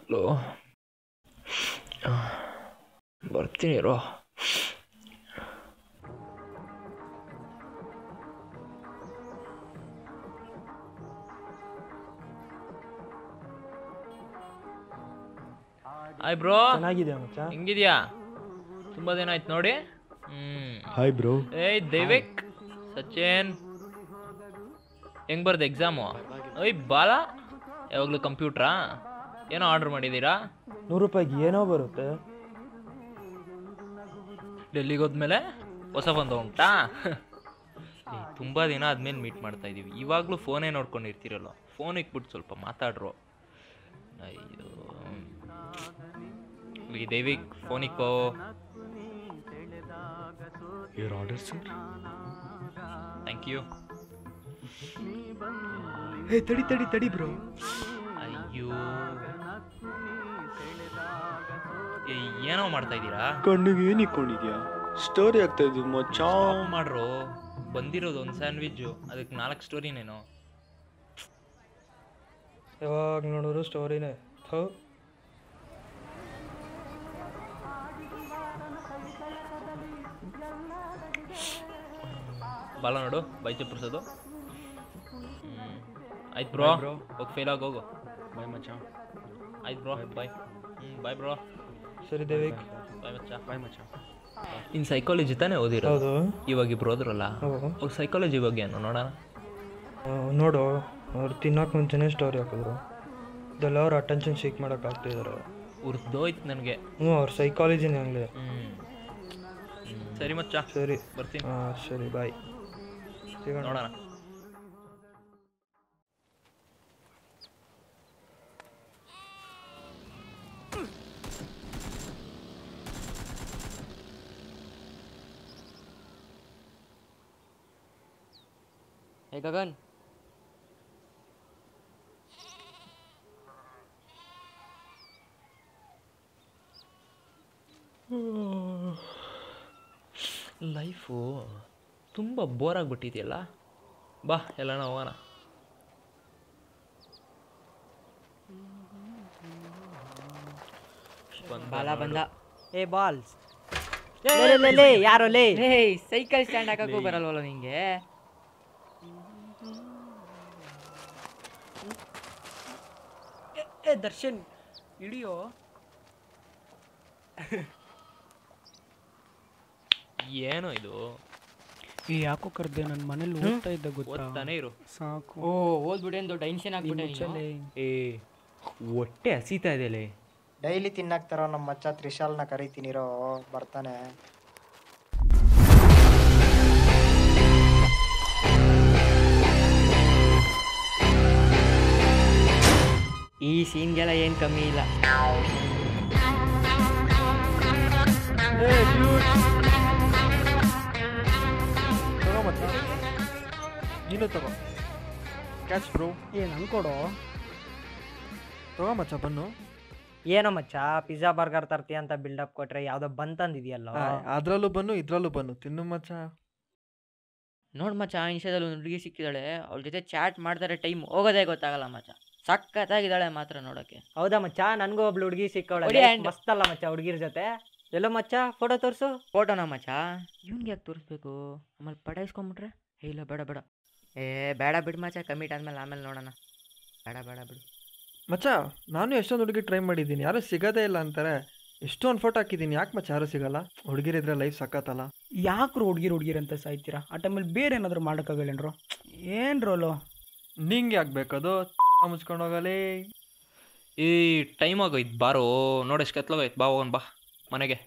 Hello ಬರ್ತೀನಿ rho hi bro ಚೆನ್ನಾಗಿದೆ ಮಚ್ಚ ಹೆಂಗಿದ್ಯಾ ತುಂಬಾ ದಿನ ಆಯ್ತು ನೋಡಿ ಹ್ಮ್ ಹಾಯ್ ಬ್ರೋ ಏಯ್ ದೈವಿಕ್ ಸಚಿನ್ ಹೆಂಗ್ ಬರ್ದು ಎಕ್ಸಾಮು ಏಯ್ ಬಾಲ ಯಾವಾಗಲೂ ಕಂಪ್ಯೂಟ್ರಾ ಏನೋ ಆರ್ಡರ್ ಮಾಡಿದ್ದೀರಾ ನೂರು ರೂಪಾಯಿಗೆ ಏನೋ ಬರುತ್ತೆ ಡೆಲ್ಲಿಗೆ ಹೋದ್ಮೇಲೆ ಹೊಸ ಬಂದು ಉಂಟಾ ಏ, ತುಂಬಾ ದಿನ ಆದ್ಮೇಲೆ ಮೀಟ್ ಮಾಡ್ತಾ ಇದೀವಿ ಇವಾಗಲೂ ಫೋನೇ ನೋಡ್ಕೊಂಡಿರ್ತೀರಲ್ಲ ಫೋನ್ ಇಕ್ಬಿಟ್ಟು ಸ್ವಲ್ಪ ಮಾತಾಡ್ರು ಅಯ್ಯೋ ಈ ದೈವಿಕ್ ಫೋನ್ ಇಕ್ಕೋ your order sir thank you hey ತಡಿ ತಡಿ ತಡಿ ಬ್ರೋ ಅಯ್ಯೋ ಏ, ಏನೋ ಮಾಡ್ತಾ ಇದ್ದೀರಾ ಕಣ್ಣಿಗೆ ಏನು ಇಕ್ಕೊಂಡಿದ್ಯಾ ಸ್ಟೋರಿ ಆಗ್ತಾ ಇದ್ದು ಮಚ್ಚ Stop ಮಾಡ್ರು ಬಂದಿರೋದು ಒಂದು ಸ್ಯಾಂಡ್ವಿಚ್ಚು ಅದಕ್ಕೆ ನಾಲ್ಕು ಸ್ಟೋರಿನೇನೋ ಯಾವಾಗ ನೋಡಿದ್ರು ಸ್ಟೋರಿನೇ ಥೋ ಬಾಲ ನೋಡು ಬೈ ಚಪ್ಪರ್ಸೋದು ಆಯ್ತು ಬ್ರೋ bro. ಹೋಗಿ ಫೇಲ್ ಆಗಿ ಹೋಗು ಬಾಯ್ ಮಚ್ಚ ಆಯ್ತು ಬ್ರೋ ಬಾಯ್ ಹ್ಞೂ ಬಾಯ್ ಬ್ರೋ ಸರಿ ದೇವಿಕ್ ಬಾಯ್ ಮಚ್ಚ ಬಾಯ್ ಮಚ್ಚ ಇನ್ನು ಸೈಕಾಲಜಿ ತಾನೇ ಓದಿರೋ ಹೌದು ಇವಾಗ ಇಬ್ರು ಹೋದ್ರಲ್ಲ ಹೌದು ಅವ್ರ ಸೈಕಾಲಜಿ ಬಗ್ಗೆ ಏನು ನೋಡೋಣ ಆ, ನೋಡು ಅವ್ರು ತಿನ್ನೋಕೆ ಮುಂಚೆನೇ ಸ್ಟೋರಿ ಹಾಕಿದ್ರು ಇದೆಲ್ಲ ಅವ್ರು ಅಟೆನ್ಷನ್ ಸೀಕ್ ಮಾಡಕ್ಕೆ ಆಗ್ತಿದ್ದಾರೆ ಉರ್ದೋಯ್ತು ನನಗೆ ಹ್ಞೂ ಅವ್ರ ಸೈಕಾಲಜಿನೇ ಹಂಗೆ ಹ್ಞೂ ಸರಿ ಮಚ್ಚ ಸರಿ ಬರ್ತೀನಿ ಹಾಂ ಸರಿ ಬಾಯ್ ಸಿಗೋಣ ನೋಡೋಣ Hey Gagan. ಲೈಫು ತುಂಬ ಬೋರ್ ಆಗಿಬಿಟ್ಟಿದೆಯಲ್ಲ ಬಾ ಎಲ್ಲಾನ ಹೋಗೋಣ ಬಾಲ ಬಂದ ಏ ಬಾಲ್ಸ್ ಲೇ, ಲೇ, ಲೇ, ಯಾರೋ ಲೇ ಲೇ ಸೈಕಲ್ ಸ್ಟ್ಯಾಂಡ್ ಹಾಕಕ್ಕೂ ಬರಲ್ವಲ್ಲ ನಿಂಗೆ ಏ ದರ್ಶನ್ ಇಳಿಯೋ ಏನೋ ಇದು ಈ ಯಾಕೋ ಕರ್ದೆ ನನ್ನ ಮನೇಲಿ ಓದ್ತಾ ಇದ್ದ ಗೊತ್ತಾ ಓದ್ತಾನೆ ಇರು ಸಾಕು ಓ ಓದ್ಬಿಟ್ಟು ದೊಡ್ಡ ಟೆನ್ಷನ್ ಆಗ್ಬಿಟ್ಟೆ ನೀನು ಮುಚ್ಚಲೆ. ಏ ಹೊಟ್ಟೆ ಹಸಿತಾ ಇದೆಯಲ್ಲೇ ಡೈಲಿ ತಿನ್ನಕ್ತಾರೋ ನಮ್ಮ ಮಚ್ಚ ತ್ರಿಶಾಲ್ನ ಕರಿತೀನಿರೋ ಬರ್ತಾನೆ ಈ ಸೀನ್ಗೆಲ್ಲ ಏನು ಕಮ್ಮಿ ಇಲ್ಲ ತಗೋ ಮಚ್ಚ ನೀನು ತಗೋ ಕ್ಯಾಚ್ ಬ್ರೋ ಏ ನಂಗೆ ಕೊಡೋ ತಗೋ ಮಚ್ಚ ಬನ್ನು ಏನೋ ಮಚ್ಚ ಪಿಜ್ಜಾ ಬರ್ಗರ್ ತರ್ತೀಯ ಅಂತ ಬಿಲ್ಡಪ್ ಕೊಟ್ರೆ ಯಾವ್ದೋ ಬಂತಂದಿದ್ಯಲ್ಲ ಅದ್ರಲ್ಲೂ ಬನ್ನು ಇದ್ರಲ್ಲೂ ಬನ್ನು ತಿನ್ನು ಮಚ್ಚ ನೋಡ್ ಮಚ್ಚ ಇನ್ಸ್ಟಾದಲ್ಲಿ ಒಂದು ಹುಡುಗಿ ಸಿಕ್ಕಿದಾಳೆ ಅವ್ಳ ಜೊತೆ ಚಾಟ್ ಮಾಡ್ತಾರೆ ಟೈಮ್ ಹೋಗೋದೇ ಗೊತ್ತಾಗಲ್ಲ ಮಚ್ಚ ಸಖತ್ತಾಗಿದ್ದಾಳೆ ಮಾತ್ರ ನೋಡಕ್ಕೆ ಹೌದಾ ಮಚ್ಚ ನನ್ಗೂ ಒಬ್ಳು ಹುಡುಗಿ ಸಿಕ್ಕವಳೆ ಹೊಡಿ hand. ಮಸ್ತ್ ಅಲ್ಲ ಮಚ್ಚ ಹುಡುಗಿರ್ ಜೊತೆ ಎಲ್ಲೋ ಮಚ್ಚ ಫೋಟೋ ತೋರ್ಸು ಫೋಟೋನ ಮಚ್ಚ ಇವ್ನಿಗೆ ಯಾಕೆ ತೋರಿಸ್ಬೇಕು ಆಮೇಲೆ ಪಟಾಯಿಸ್ಕೊಂಬಿಟ್ರೆ ಏ ಇಲ್ಲ ಬೇಡ ಬೇಡ ಏ ಬೇಡ ಬಿಡು ಮಚ್ಚ ಕಮಿಟ್ ಆದ್ಮೇಲೆ ಆಮೇಲೆ ನೋಡೋಣ ಬೇಡ ಬೇಡ ಬಿಡು ಮಚ್ಚ ನಾನು ಎಷ್ಟೊಂದು ಹುಡುಗಿ ಟ್ರೈ ಮಾಡಿದ್ದೀನಿ ಯಾರು ಸಿಗೋದೇ ಇಲ್ಲ ಅಂತಾರೆ ಎಷ್ಟೊಂದು ಫೋಟೋ ಹಾಕಿದ್ದೀನಿ ಯಾಕೆ ಮಚ್ಚ ಯಾರು ಸಿಗಲ್ಲ ಹುಡುಗಿರಿದ್ರೆ ಲೈಫ್ ಸಕ್ಕತ್ತಲ್ಲ ಯಾಕ್ರು ಹುಡ್ಗಿರ್ ಹುಡ್ಗಿರ್ ಅಂತ ಸಾಯ್ತೀರಾ ಆ ಟೈಮಲ್ಲಿ ಬೇರೆ ಏನಾದ್ರು ಮಾಡೋಕ್ಕಾಗಲ್ಲೇನ್ರು ಏನು ರೋಲು ನಿಂಗೆ ಆಗ್ಬೇಕದು ಮುಚ್ಕೊಂಡು ಹೋಗಲೇ ಈ ಟೈಮ್ ಆಗೋಯ್ತು ಬಾರೋ ನೋಡಷ್ಟು ಕತ್ಲಾಗೋಯ್ತು ಬಾ ಹೋಗೋಣ ಬಾ ಮನೆಗೆ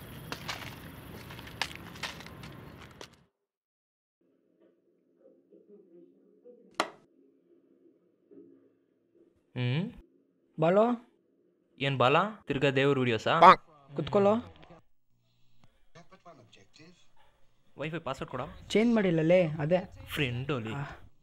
ಹ್ಞೂ ಬಾಳೋ ಏನು ಬಾಲ ತಿರ್ಗಾ ದೇವ್ರ ವಿಡಿಯೋಸಾ ಕುತ್ಕೊಳ್ಳೋ ವೈಫೈ ಪಾಸ್ವರ್ಡ್ ಕೊಡ ಚೇಂಜ್ ಮಾಡಿಲ್ಲಲೇ ಅದೇ ಫ್ರೆಂಡು ಅಲ್ಲಿ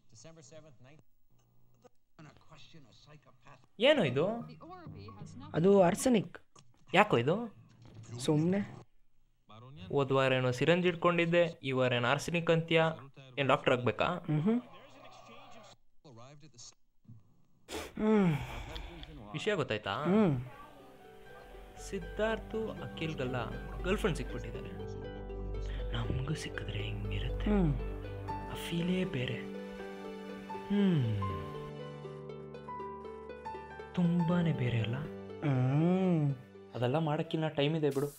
ಏನು ಇದು ಅದು ಅರ್ಸನಿಕ್ ಯಾಕೋ ಇದು ಸುಮ್ಮನೆ ಹೋದ ವಾರ ಏನೋ ಸಿರಂಜ್ ಇಟ್ಕೊಂಡಿದ್ದೆ ಈ ವಾರ ಏನು ಆರ್ಸಿನಿಕ್ ಅಂತೀಯ ಏನು ಡಾಕ್ಟರ್ ಆಗ್ಬೇಕಾ ಹ್ಞೂ ಹ್ಞೂ ವಿಷಯ ಗೊತ್ತಾಯ್ತಾ ಹ್ಞೂ ಸಿದ್ಧಾರ್ಥು ಅಖಿಲ್ಗೆಲ್ಲ ಗರ್ಲ್ಫ್ರೆಂಡ್ ಸಿಕ್ಬಿಟ್ಟಿದ್ದಾರೆ ನಮಗೂ ಸಿಕ್ಕಿದ್ರೆ ಹೆಂಗಿರುತ್ತೆ ಹ್ಞೂ ಆ ಫೀಲೇ ಬೇರೆ ಹ್ಮ್ ತುಂಬಾನೇ ಬೇರೆ ಅಲ್ಲ ಹ್ಞೂ ಅದೆಲ್ಲ ಮಾಡೋಕ್ಕಿನ್ನ ಟೈಮ್ ಇದೆ ಬಿಡು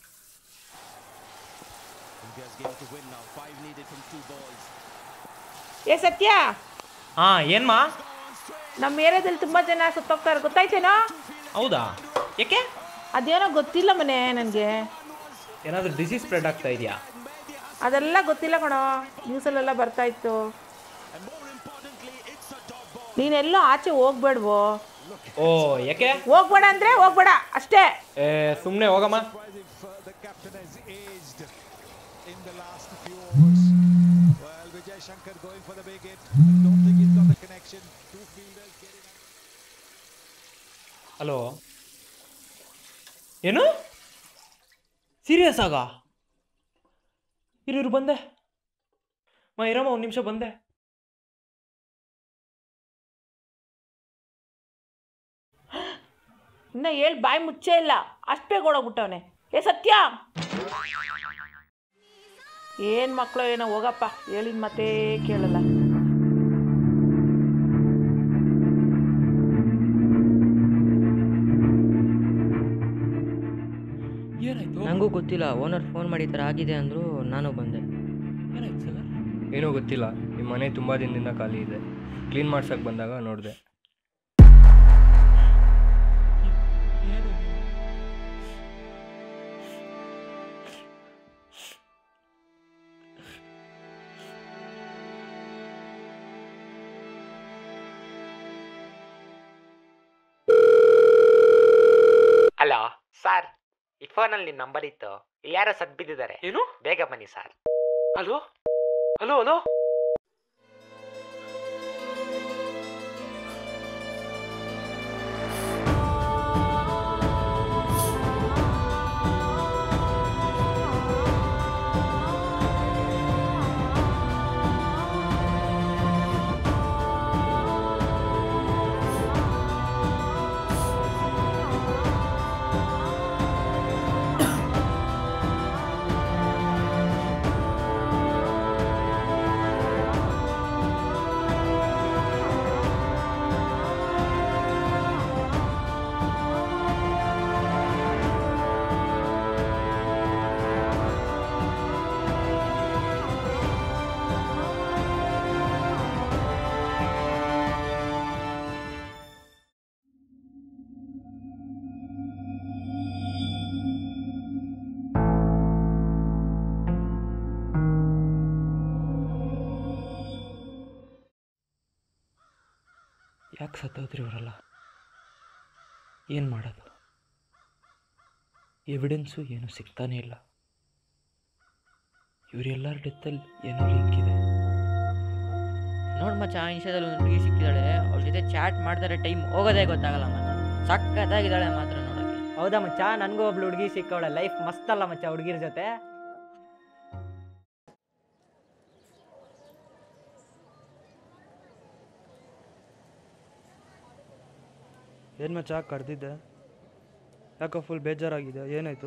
ಏ ಸತ್ಯ ಹಾ ಏನ್ಮಾ ನಮ್ಮ ಏರಿಯಾದಲ್ಲಿ ತುಂಬ ಜನ ಸತ್ತೋಗ್ತಾರೆ ಗೊತ್ತಾಯ್ತೇನೋ ಹೌದಾ ಯಾಕೆ ಅದೇನೋ ಗೊತ್ತಿಲ್ಲ ಮನೆ ನನಗೆ ಏನಾದರೂ ಡಿಸೀಸ್ ಸ್ಪ್ರೆಡ್ ಆಗ್ತಾ ಇದೆಯಾ ಅದೆಲ್ಲ ಗೊತ್ತಿಲ್ಲ ಕಣೋ ನ್ಯೂಸಲ್ಲೆಲ್ಲ ಬರ್ತಾ ಇತ್ತು ನೀನೆಲ್ಲೋ ಆಚೆ ಹೋಗ್ಬೇಡ್ವೋ ಓ ಯಾಕೆ ಹೋಗ್ಬೇಡ ಅಂದ್ರೆ ಹೋಗ್ಬೇಡ ಅಷ್ಟೇ ಏ ಸುಮ್ಮನೆ ಹೋಗಮ್ಮ ಹಲೋ ಏನು ಸೀರಿಯಸ್ ಆಗ ಇರು ಬಂದೆ ಮಾ ಇರಮ್ಮ ಒಂದು ನಿಮಿಷ ಬಂದೆ ಇನ್ನ ಹೇಳ್ ಬಾಯಿ ಮುಚ್ಚೇ ಇಲ್ಲ ಅಷ್ಟು ಬೇಗ ಓಡೋಗ್ಬಿಟ್ಟವನೆ ಏ ಸತ್ಯ ಏನ್ ಮಕ್ಕಳು ಏನೋ ಹೋಗಪ್ಪ ಹೇಳಿದ ಮತ್ತೆ ಕೇಳಲ್ಲ ಏನಾಯ್ತು ನನಗೂ ಗೊತ್ತಿಲ್ಲ ಓನರ್ ಫೋನ್ ಮಾಡಿ ಈ ಥರ ಆಗಿದೆ ಅಂದರು ನಾನು ಬಂದೆ ಏನಾಯ್ತು ಸರ್ ಏನೋ ಗೊತ್ತಿಲ್ಲ ನಿಮ್ಮ ಮನೆ ತುಂಬ ದಿನದಿಂದ ಖಾಲಿ ಇದೆ ಕ್ಲೀನ್ ಮಾಡ್ಸಕ್ಕೆ ಬಂದಾಗ ನೋಡಿದೆ ಹಲೋ ಸರ್ ಈ ಫೋನಲ್ಲಿ ನಿಮ್ಮ ನಂಬರ್ ಇತ್ತು ಇಲ್ಲಿ ಯಾರೋ ಸತ್ ಬಿದ್ದಿದ್ದಾರೆ ಏನು ಬೇಗ ಬನ್ನಿ ಸರ್ ಹಲೋ ಹಲೋ ಹಲೋ ಯಾಕೆ ಸತ್ತೋದ್ರಿ ಇವರೆಲ್ಲ ಏನು ಮಾಡೋದು ಎವಿಡೆನ್ಸು ಏನು ಸಿಗ್ತಾನೇ ಇಲ್ಲ ಇವರೆಲ್ಲರ ಡೆತ್ತಲ್ಲಿ ಏನೋ ಲಿಂಕ್ ಇದೆ ನೋಡ್ ಮಚ್ಚ ಇನ್ಸ್ಟಾದಲ್ಲಿ ಒಂದು ಹುಡುಗಿ ಸಿಕ್ಕಿದ್ದಾಳೆ ಅವ್ಳ ಜೊತೆ ಚಾಟ್ ಮಾಡ್ತಾರೆ ಟೈಮ್ ಹೋಗೋದೇ ಗೊತ್ತಾಗಲ್ಲ ಮಚ್ಚ ಸಕ್ಕತ್ತಾಗಿದ್ದಾಳೆ ಮಾತ್ರ ನೋಡೋಕ್ಕೆ ಹೌದಾ ಮಚ್ಚ ನನಗೂ ಒಬ್ಳು ಹುಡುಗಿ ಸಿಕ್ಕವಳೆ ಲೈಫ್ ಮಸ್ತ್ ಅಲ್ಲ ಮಚ್ಚ ಹುಡುಗಿರ ಜೊತೆ ಏನು ಮಚ್ಚ ಕರೆದಿದ್ದೆ ಯಾಕೋ ಫುಲ್ ಬೇಜಾರಾಗಿದೆ ಏನಾಯಿತು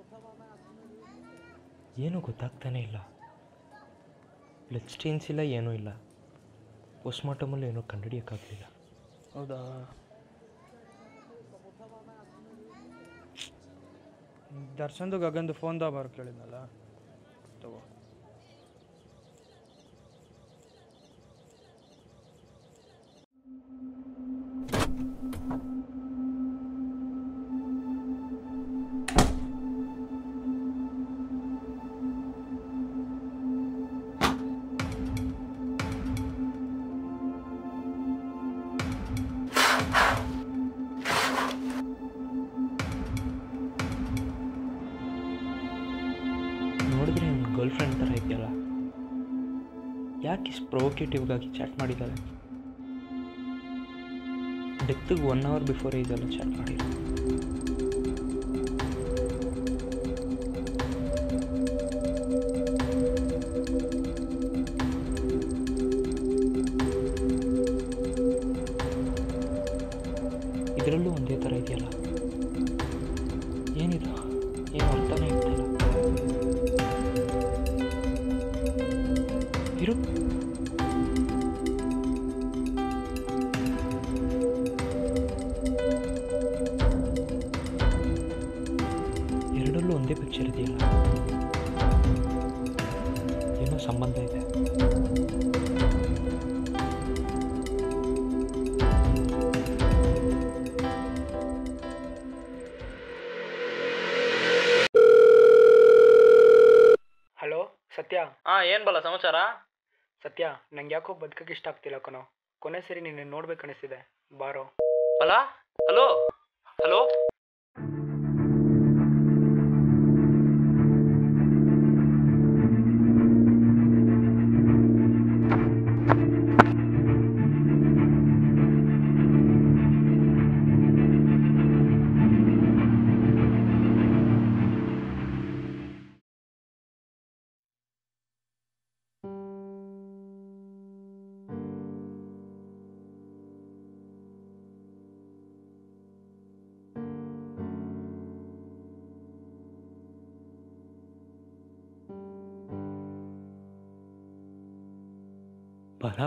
ಏನೂ ಗೊತ್ತಾಗ್ತಾನೇ ಇಲ್ಲ ಬ್ಲಡ್ ಸ್ಟೇನ್ಸ್ ಇಲ್ಲ ಏನೂ ಇಲ್ಲ ಪೋಸ್ಟ್ಮಾರ್ಟಮಲ್ಲಿ ಏನೂ ಕಂಡುಹಿಡಿಯೋಕ್ಕಾಗಲಿಲ್ಲ ಹೌದಾ ದರ್ಶನ್ದು ಗಗನ್ದು ಫೋನ್ದ ಬರೋ ಕೇಳಿದ್ನಲ್ಲ ತಗೋ ನೋಡಿದ್ರೆ ನನ್ನ ಗರ್ಲ್ ಫ್ರೆಂಡ್ ಥರ ಇದೆಯಲ್ಲ ಯಾಕೆ ಇಷ್ಟು ಪ್ರೊವೊಕೇಟಿವ್ಗಾಗಿ ಚಾಟ್ ಮಾಡಿದ್ದಾಳೆ ಡೆತ್ಗೆ ಒನ್ ಅವರ್ ಬಿಫೋರೇ ಇದೆಲ್ಲ ಚಾಟ್ ಮಾಡಿದ್ರು ಇದರಲ್ಲೂ ಒಂದೇ ಥರ ಇದೆಯಲ್ಲ ಏನಿದು ಏನು ಅರ್ಥನೇ ಆಗ್ತಾಯಿಲ್ಲ ಇರು ಎರಡಲ್ಲೂ ಒಂದೇ ಪಿಕ್ಚರ್ ಇದೆಯಲ್ಲ ಏನೋ ಸಂಬಂಧ ಇದೆ ಹಲೋ ಸತ್ಯ ಹಾಂ ಏನು ಬಲ್ಲ ಸಮಾಚಾರ ಸತ್ಯ ನಂಗೆ ಯಾಕೋ ಬದುಕಕ್ಕೆ ಇಷ್ಟ ಆಗ್ತಿಲ್ಲ ಕಣೋ ಕೊನೆ ಸರಿ ನಿನ್ನ ನೋಡ್ಬೇಕು ಅನಿಸ್ತಿದೆ ಬಾರೋ ಬಲ ಹಲೋ ಹಲೋ ಬಲ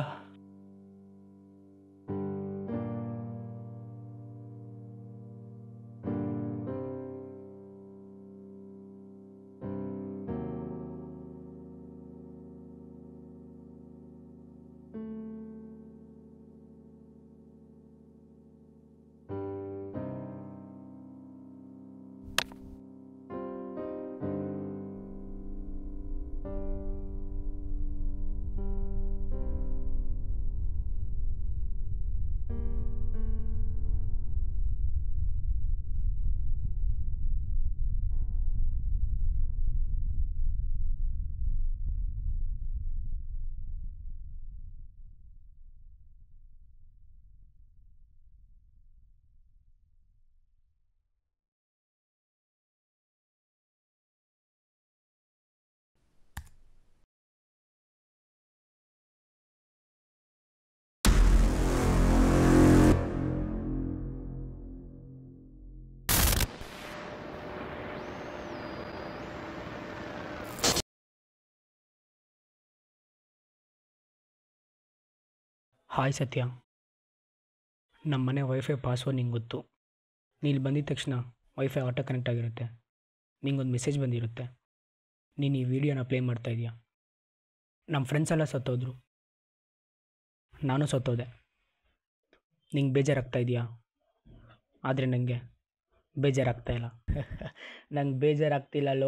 ಹಾಯ್ ಸತ್ಯ ನಮ್ಮ ಮನೆ ವೈಫೈ ಪಾಸ್ವರ್ಡ್ ನಿಂಗೆ ಗೊತ್ತು ನೀನು ಬಂದಿದ ತಕ್ಷಣ ವೈಫೈ ಆಟೋ ಕನೆಕ್ಟ್ ಆಗಿರುತ್ತೆ ನಿಂಗೊಂದು ಮೆಸೇಜ್ ಬಂದಿರುತ್ತೆ ನೀನು ಈ ವಿಡಿಯೋನ ಪ್ಲೇ ಮಾಡ್ತಾ ಇದೀಯಾ ನಮ್ಮ ಫ್ರೆಂಡ್ಸ್ ಎಲ್ಲ ಸತ್ತೋದ್ರು ನಾನು ಸತ್ತೋದೆ ನಿಂಗೆ ಬೇಜಾರಾಗ್ತಾ ಇದೆಯಾ ಆದರೆ ನನಗೆ ಬೇಜಾರಾಗ್ತಾ ಇಲ್ಲ ನಂಗೆ ಬೇಜಾರಾಗ್ತಿಲ್ಲಲೋ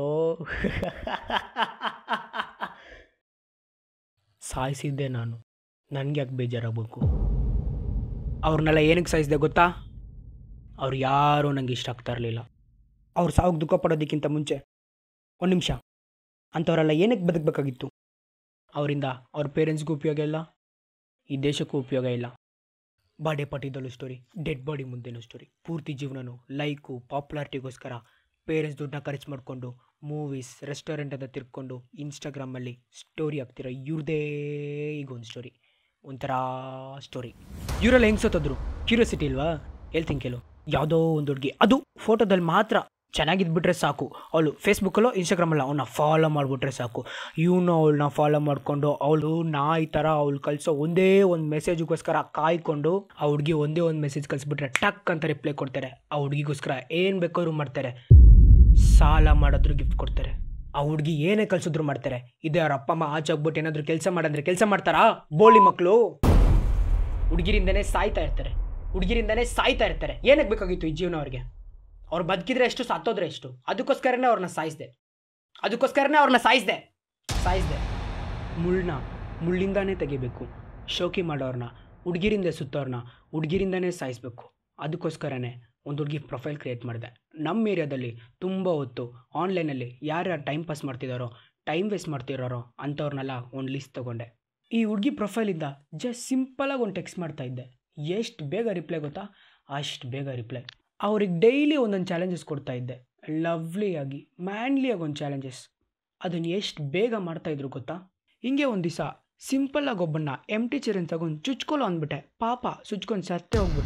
ಸಾಯಿಸಿದ್ದೆ ನಾನು ನನಗೆ ಯಾಕೆ ಬೇಜಾರಾಗಬೇಕು ಅವ್ರನ್ನೆಲ್ಲ ಏನಕ್ಕೆ ಸಾಯಿಸಿದೆ ಗೊತ್ತಾ ಅವ್ರು ಯಾರೂ ನನಗೆ ಇಷ್ಟ ಆಗ್ತಾ ಇರಲಿಲ್ಲ ಅವ್ರು ಸಾವಿಗೆ ದುಃಖ ಪಡೋದಕ್ಕಿಂತ ಮುಂಚೆ ಒಂದು ನಿಮಿಷ ಅಂಥವರೆಲ್ಲ ಏನಕ್ಕೆ ಬದುಕಬೇಕಾಗಿತ್ತು ಅವರಿಂದ ಅವ್ರ ಪೇರೆಂಟ್ಸ್ಗೂ ಉಪಯೋಗ ಇಲ್ಲ ಈ ದೇಶಕ್ಕೂ ಉಪಯೋಗ ಇಲ್ಲ ಬಾಡೆ ಪಾಟಿದಲ್ಲೂ ಸ್ಟೋರಿ ಡೆಡ್ ಬಾಡಿ ಮುಂದೆನೂ ಸ್ಟೋರಿ ಪೂರ್ತಿ ಜೀವನನು ಲೈಕು ಪಾಪ್ಯುಲಾರಿಟಿಗೋಸ್ಕರ ಪೇರೆಂಟ್ಸ್ ದುಡ್ಡನ್ನ ಖರ್ಚು ಮಾಡಿಕೊಂಡು ಮೂವೀಸ್ ರೆಸ್ಟೋರೆಂಟ್ ಅಂತ ತಿರ್ಕೊಂಡು ಇನ್ಸ್ಟಾಗ್ರಾಮಲ್ಲಿ ಸ್ಟೋರಿ ಆಗ್ತಿರೋ ಇವ್ರದೇ ಈಗ ಒಂದು ಸ್ಟೋರಿ ಒಂಥರ ಸ್ಟೋರಿ ಇವರೆಲ್ಲ ಹೆಂಗೆ ಸತ್ತೋದ್ರು ಕ್ಯೂರಿಯಾಸಿಟಿ ಇಲ್ವಾ ಹೇಳ್ತೀನಿ ಕೇಳು ಯಾವುದೋ ಒಂದು ಹುಡುಗಿ ಅದು ಫೋಟೋದಲ್ಲಿ ಮಾತ್ರ ಚೆನ್ನಾಗಿದ್ಬಿಟ್ರೆ ಸಾಕು ಅವಳು ಫೇಸ್ಬುಕ್ಕಲ್ಲೋ ಇನ್ಸ್ಟಾಗ್ರಾಮಲ್ಲ ಅವನ್ನ ಫಾಲೋ ಮಾಡಿಬಿಟ್ರೆ ಸಾಕು ಇವನು ಅವಳನ್ನ ಫಾಲೋ ಮಾಡಿಕೊಂಡು ಅವಳು ನಾಯಿ ಥರ ಅವಳು ಕಳಿಸೋ ಒಂದೇ ಒಂದು ಮೆಸೇಜಿಗೋಸ್ಕರ ಕಾಯ್ಕೊಂಡು ಆ ಹುಡುಗಿ ಒಂದೇ ಒಂದು ಮೆಸೇಜ್ ಕಳಿಸ್ಬಿಟ್ರೆ ಟಕ್ ಅಂತ ರಿಪ್ಲೈ ಕೊಡ್ತಾರೆ ಆ ಹುಡುಗಿಗೋಸ್ಕರ ಏನು ಬೇಕಾದ್ರೂ ಮಾಡ್ತಾರೆ ಸಾಲ ಮಾಡಿದ್ರು ಗಿಫ್ಟ್ ಕೊಡ್ತಾರೆ ಆ ಹುಡುಗಿ ಏನೇ ಕಳ್ಸಿದ್ರು ಮಾಡ್ತಾರೆ ಇದೇ ಅವ್ರ ಅಪ್ಪ ಅಮ್ಮ ಆಚೆ ಹೋಗ್ಬಿಟ್ಟು ಏನಾದರೂ ಕೆಲಸ ಮಾಡಂದ್ರೆ ಕೆಲಸ ಮಾಡ್ತಾರಾ ಬೋಳಿ ಮಕ್ಕಳು ಹುಡುಗಿರಿಂದನೇ ಸಾಯ್ತಾ ಇರ್ತಾರೆ ಹುಡುಗಿರಿಂದನೇ ಸಾಯ್ತಾ ಇರ್ತಾರೆ ಏನಕ್ಕೆ ಬೇಕಾಗಿತ್ತು ಈ ಜೀವನ ಅವ್ರಿಗೆ ಅವ್ರು ಬದುಕಿದ್ರೆ ಎಷ್ಟು ಸತ್ತೋದ್ರೆ ಎಷ್ಟು ಅದಕ್ಕೋಸ್ಕರನೇ ಅವ್ರನ್ನ ಸಾಯಿಸಿದೆ ಅದಕ್ಕೋಸ್ಕರನೇ ಅವ್ರನ್ನ ಸಾಯಿಸಿದೆ ಸಾಯಿಸಿದೆ ಮುಳ್ಳನ್ನ ಮುಳ್ಳಿಂದಾನೇ ತೆಗಿಬೇಕು ಶೋಕಿ ಮಾಡೋರ್ನ ಹುಡುಗಿರಿಂದ ಸುತ್ತೋರ್ನ ಹುಡುಗಿರಿಂದನೇ ಸಾಯಿಸ್ಬೇಕು ಅದಕ್ಕೋಸ್ಕರನೇ ಒಂದು ಹುಡುಗಿ ಪ್ರೊಫೈಲ್ ಕ್ರಿಯೇಟ್ ಮಾಡಿದೆ ನಮ್ಮ ಏರಿಯಾದಲ್ಲಿ ತುಂಬ ಹೊತ್ತು ಆನ್ಲೈನಲ್ಲಿ ಯಾರ್ಯಾರು ಟೈಮ್ ಪಾಸ್ ಮಾಡ್ತಿದ್ದಾರೋ ಟೈಮ್ ವೇಸ್ಟ್ ಮಾಡ್ತಿರೋರೋ ಅಂಥವ್ರನ್ನೆಲ್ಲ ಒಂದು ಲಿಸ್ಟ್ ತೊಗೊಂಡೆ ಈ ಹುಡುಗಿ ಪ್ರೊಫೈಲಿಂದ ಜಸ್ಟ್ ಸಿಂಪಲಾಗಿ ಒಂದು ಟೆಕ್ಸ್ಟ್ ಮಾಡ್ತಾ ಇದ್ದೆ ಎಷ್ಟು ಬೇಗ ರಿಪ್ಲೈ ಗೊತ್ತಾ ಅಷ್ಟು ಬೇಗ ರಿಪ್ಲೈ ಅವ್ರಿಗೆ ಡೈಲಿ ಒಂದೊಂದು ಚಾಲೆಂಜಸ್ ಕೊಡ್ತಾ ಇದ್ದೆ ಲವ್ಲಿಯಾಗಿ ಮ್ಯಾನ್ಲಿಯಾಗಿ ಒಂದು ಚಾಲೆಂಜಸ್ ಅದನ್ನು ಎಷ್ಟು ಬೇಗ ಮಾಡ್ತಾಯಿದ್ರು ಗೊತ್ತಾ ಹಿಂಗೆ ಒಂದು ದಿವಸ ಸಿಂಪಲ್ಲಾಗಿ ಒಬ್ಬನ್ನ ಎಮ್ ಟಿ ಚಿರನ್ ತಗೊಂಡು ಚುಚ್ಕೊಳ್ಳೋ ಅಂದ್ಬಿಟ್ಟೆ ಪಾಪ ಸುಚ್ಕೊಂಡು ಸತ್ತೇ ಹೋಗ್ಬಿಟ್ಟ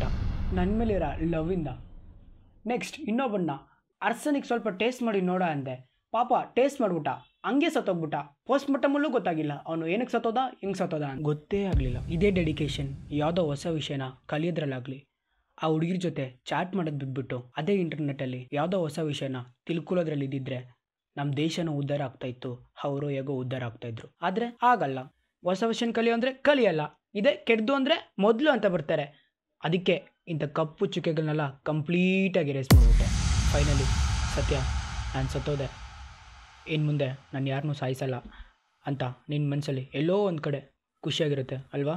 ನನ್ನ ಮೇಲಿರೋ ಲವ್ವಿಂದ ನೆಕ್ಸ್ಟ್ ಇನ್ನೊಬ್ಬನ್ನ ಅರ್ಸನಿಗೆ ಸ್ವಲ್ಪ ಟೇಸ್ಟ್ ಮಾಡಿ ನೋಡ ಅಂದೆ ಪಾಪ ಟೇಸ್ಟ್ ಮಾಡ್ಬಿಟ್ಟ ಹಂಗೆ ಸತ್ತೋಗ್ಬಿಟ್ಟ ಪೋಸ್ಟ್ ಮಾರ್ಟಮಲ್ಲೂ ಗೊತ್ತಾಗಿಲ್ಲ ಅವನು ಏನಕ್ಕೆ ಸತ್ತೋದ ಹೆಂಗೆ ಸತ್ತೋದ ಅಂತ. ಗೊತ್ತೇ ಆಗಲಿಲ್ಲ ಇದೇ ಡೆಡಿಕೇಶನ್ ಯಾವುದೋ ಹೊಸ ವಿಷಯನ ಕಲಿಯೋದ್ರಲ್ಲಾಗಲಿ ಆ ಹುಡುಗಿರ ಜೊತೆ ಚಾಟ್ ಮಾಡೋದು ಬಿಟ್ಬಿಟ್ಟು ಅದೇ ಇಂಟರ್ನೆಟ್ಟಲ್ಲಿ ಯಾವುದೋ ಹೊಸ ವಿಷಯನ ತಿಳ್ಕೊಳ್ಳೋದ್ರಲ್ಲಿ ಇದ್ದಿದ್ರೆ ನಮ್ಮ ದೇಶನೂ ಉದ್ಧಾರ ಆಗ್ತಾ ಇತ್ತು ಅವರು ಹೇಗೋ ಉದ್ಧಾರ ಆಗ್ತಾ ಇದ್ರು ಆದರೆ ಆಗಲ್ಲ ಹೊಸ ವಿಷಯನ ಕಲಿಯೋ ಅಂದರೆ ಕಲಿಯಲ್ಲ ಇದೇ ಕೆಡ್ದು ಅಂದರೆ ಮೊದಲು ಅಂತ ಬರ್ತಾರೆ ಅದಕ್ಕೆ ಇಂಥ ಕಪ್ಪು ಚುಕ್ಕೆಗಳನ್ನೆಲ್ಲ ಕಂಪ್ಲೀಟಾಗಿ ರೇಸ್ ಮಾಡಿಬಿಟ್ಟೆ ಫೈನಲಿ ಸತ್ಯ ನಾನು ಸತ್ತೋದೆ ಇನ್ನು ಮುಂದೆ ನಾನು ಯಾರನ್ನೂ ಸಾಯಿಸಲ್ಲ ಅಂತ ನಿನ್ನ ಮನಸ್ಸಲ್ಲಿ ಎಲ್ಲೋ ಒಂದು ಕಡೆ ಖುಷಿಯಾಗಿರುತ್ತೆ ಅಲ್ವಾ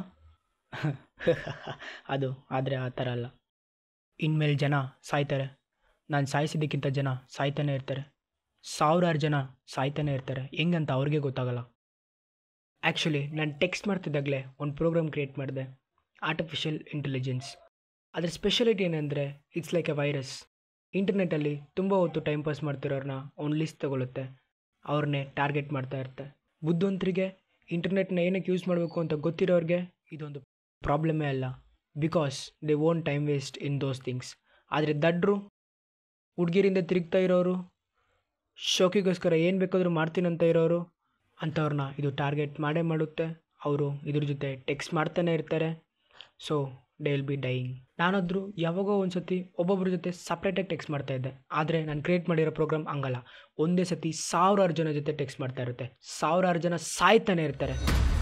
ಅದು ಆದರೆ ಆ ಥರ ಅಲ್ಲ ಇನ್ಮೇಲೆ ಜನ ಸಾಯ್ತಾರೆ ನಾನು ಸಾಯಿಸಿದ್ದಕ್ಕಿಂತ ಜನ ಸಾಯ್ತಾನೆ ಇರ್ತಾರೆ ಸಾವಿರಾರು ಜನ ಸಾಯ್ತಾನೆ ಇರ್ತಾರೆ ಹೆಂಗಂತ ಅವ್ರಿಗೆ ಗೊತ್ತಾಗಲ್ಲ ಆ್ಯಕ್ಚುಲಿ ನಾನು ಟೆಕ್ಸ್ಟ್ ಮಾಡ್ತಿದ್ದಾಗಲೇ ಒಂದು ಪ್ರೋಗ್ರಾಮ್ ಕ್ರಿಯೇಟ್ ಮಾಡಿದೆ ಆರ್ಟಿಫಿಷಿಯಲ್ ಇಂಟೆಲಿಜೆನ್ಸ್ ಅದರ ಸ್ಪೆಷಾಲಿಟಿ ಏನಂದರೆ ಇಟ್ಸ್ ಲೈಕ್ ಎ ವೈರಸ್ ಇಂಟರ್ನೆಟ್ಟಲ್ಲಿ ತುಂಬ ಹೊತ್ತು ಟೈಮ್ ಪಾಸ್ ಮಾಡ್ತಿರೋರನ್ನ ಒಂದು ಲಿಸ್ಟ್ ತಗೊಳುತ್ತೆ ಅವ್ರನ್ನೇ ಟಾರ್ಗೆಟ್ ಮಾಡ್ತಾ ಇರುತ್ತೆ ಬುದ್ಧಿವಂತರಿಗೆ ಇಂಟರ್ನೆಟ್ನ ಏನಕ್ಕೆ ಯೂಸ್ ಮಾಡಬೇಕು ಅಂತ ಗೊತ್ತಿರೋರಿಗೆ ಇದೊಂದು ಪ್ರಾಬ್ಲಮೇ ಅಲ್ಲ because they own time waste in those things ಆದರೆ ದಡ್ರು ಹುಡುಗಿರಿಂದ ತಿರುಗ್ತಾ ಇರೋರು ಶೋಕಿಗೋಸ್ಕರ ಏನು ಬೇಕಾದರೂ ಮಾಡ್ತೀನಂತ ಇರೋರು ಅಂಥವ್ರನ್ನ ಇದು ಟಾರ್ಗೆಟ್ ಮಾಡೇ ಮಾಡುತ್ತೆ ಅವರು ಇದ್ರ ಜೊತೆ ಟೆಕ್ಸ್ಟ್ ಮಾಡ್ತಾನೆ ಇರ್ತಾರೆ so they will be dying ನಾನಾದರೂ ಯಾವಾಗೋ ಒಂದು ಸತಿ ಒಬ್ಬೊಬ್ಬರ ಜೊತೆ ಸಪ್ರೇಟಾಗಿ ಟೆಕ್ಸ್ಟ್ ಮಾಡ್ತಾ ಇದ್ದೆ ಆದರೆ ನಾನು ಕ್ರಿಯೇಟ್ ಮಾಡಿರೋ ಪ್ರೋಗ್ರಾಮ್ ಹಂಗಲ್ಲ ಒಂದೇ ಸತಿ ಸಾವಿರಾರು ಜನ ಜೊತೆ ಟೆಕ್ಸ್ಟ್ ಮಾಡ್ತಾ ಇರುತ್ತೆ ಸಾವಿರಾರು ಜನ ಸಾಯ್ತಾನೆ ಇರ್ತಾರೆ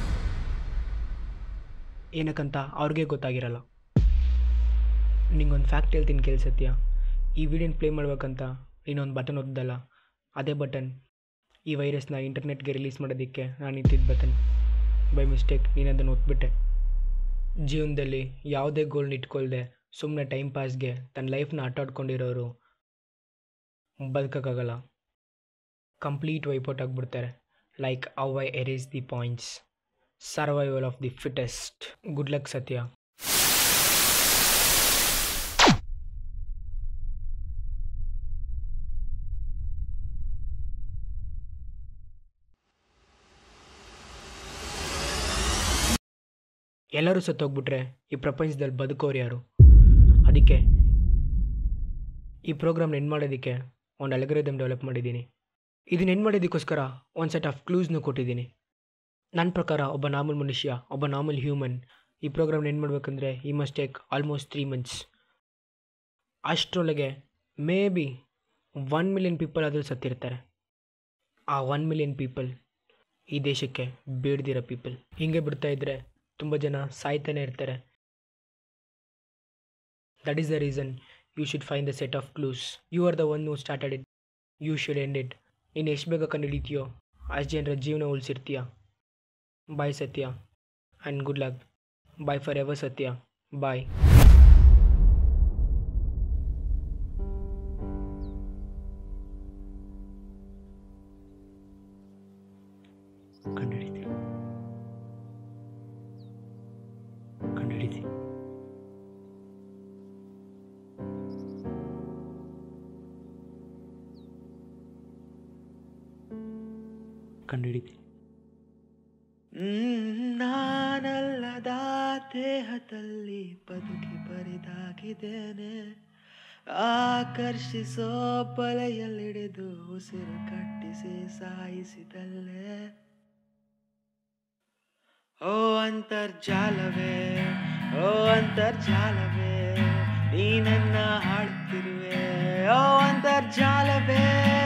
ಏನಕ್ಕಂತ ಅವ್ರಿಗೆ ಗೊತ್ತಾಗಿರಲ್ಲ ನಿಂಗೊಂದು ಫ್ಯಾಕ್ಟ್ ಹೇಳ್ತೀನಿ ಕೇಳಿಸತ್ಯ ಈ ವಿಡಿಯೋನ ಪ್ಲೇ ಮಾಡ್ಬೇಕಂತ ನೀನೊಂದು ಬಟನ್ ಒದ್ದಲ್ಲ ಅದೇ ಬಟನ್ ಈ ವೈರಸ್ನ ಇಂಟರ್ನೆಟ್ಗೆ ರಿಲೀಸ್ ಮಾಡೋದಕ್ಕೆ ನಾನು ಇಟ್ಟಿದ್ದ ಬಟನ್ ಬೈ ಮಿಸ್ಟೇಕ್ ನೀನು ಅದನ್ನು ಒತ್ಬಿಟ್ಟೆ ಜೀವನದಲ್ಲಿ ಯಾವುದೇ ಗೋಲ್ನ ಇಟ್ಕೊಳ್ದೆ ಸುಮ್ಮನೆ ಟೈಮ್ ಪಾಸ್ಗೆ ತನ್ನ ಲೈಫ್ನ ಆಟಾಡ್ಕೊಂಡಿರೋರು ಬದುಕೋಕ್ಕಾಗಲ್ಲ ಕಂಪ್ಲೀಟ್ ವೈಪೌಟ್ ಆಗಿಬಿಡ್ತಾರೆ like oh I erase the points survival of the fittest good luck Satya ಎಲ್ಲರೂ ಸತ್ತೋಗ್ಬಿಟ್ರೆ ಈ ಪ್ರಪಂಚದಲ್ಲಿ ಬದುಕೋರು ಯಾರು ಅದಕ್ಕೆ ಈ ಪ್ರೋಗ್ರಾಮ್ನ ಎಂಡ್ ಮಾಡೋದಕ್ಕೆ ಒಂದು ಅಲ್ಗರಿದಮ್ ಡೆವಲಪ್ ಮಾಡಿದ್ದೀನಿ ಇದನ್ನ ಎಂಡ್ ಮಾಡೋದಕ್ಕೋಸ್ಕರ ಒಂದು ಸೆಟ್ ಆಫ್ ಕ್ಲೂಸ್ನು ಕೊಟ್ಟಿದ್ದೀನಿ ನನ್ನ ಪ್ರಕಾರ ಒಬ್ಬ ನಾರ್ಮಲ್ ಮನುಷ್ಯ ಒಬ್ಬ ನಾರ್ಮಲ್ ಹ್ಯೂಮನ್ ಈ ಪ್ರೋಗ್ರಾಮ್ನ ಎಂಡ್ ಮಾಡಬೇಕಂದ್ರೆ ಈ must take almost three months ಅಷ್ಟರೊಳಗೆ may be one million people ಆದರೂ ಸತ್ತಿರ್ತಾರೆ ಆ ಒನ್ ಮಿಲಿಯನ್ ಪೀಪಲ್ ಈ ದೇಶಕ್ಕೆ ಬೇಡ್ದಿರೋ ಪೀಪಲ್ ಹಿಂಗೆ ಬಿಡ್ತಾ ಇದ್ದರೆ ತುಂಬ ಜನ ಸಾಯ್ತಾನೆ ಇರ್ತಾರೆ that is the reason you should find the set of clues you are the one who started it you should end it ನೀನು ಎಷ್ಟು ಬೇಗ ಕಂಡುಹಿಡಿತೀಯೋ ಅಷ್ಟು ಜನರ ಜೀವನ ಉಳಿಸಿರ್ತೀಯ bye Satya and good luck bye forever Satya bye ಕಂಡುಹಿಡಿತೀನಿ ಕಂಡುಹಿಡಿತೀನಿ ಕಂಡುಹಿಡಿತೀನಿ ನಾನಲ್ಲದ ದೇಹದಲ್ಲಿ ಬದುಕಿ ಬರಿದಾಗಿದ್ದೇನೆ ಆಕರ್ಷಿಸೋ ಬಲೆಯಲ್ಲಿಡಿದು ಉಸಿರು ಕಟ್ಟಿಸಿ ಸಾಯಿಸಿದಲ್ಲೇ ಓ ಅಂತರ್ಜಾಲವೇ ಓ ಅಂತರ್ಜಾಲವೇ ನೀ ನನ್ನ ಹಾಡುತ್ತಿರುವೆ ಓ ಅಂತರ್ಜಾಲವೇ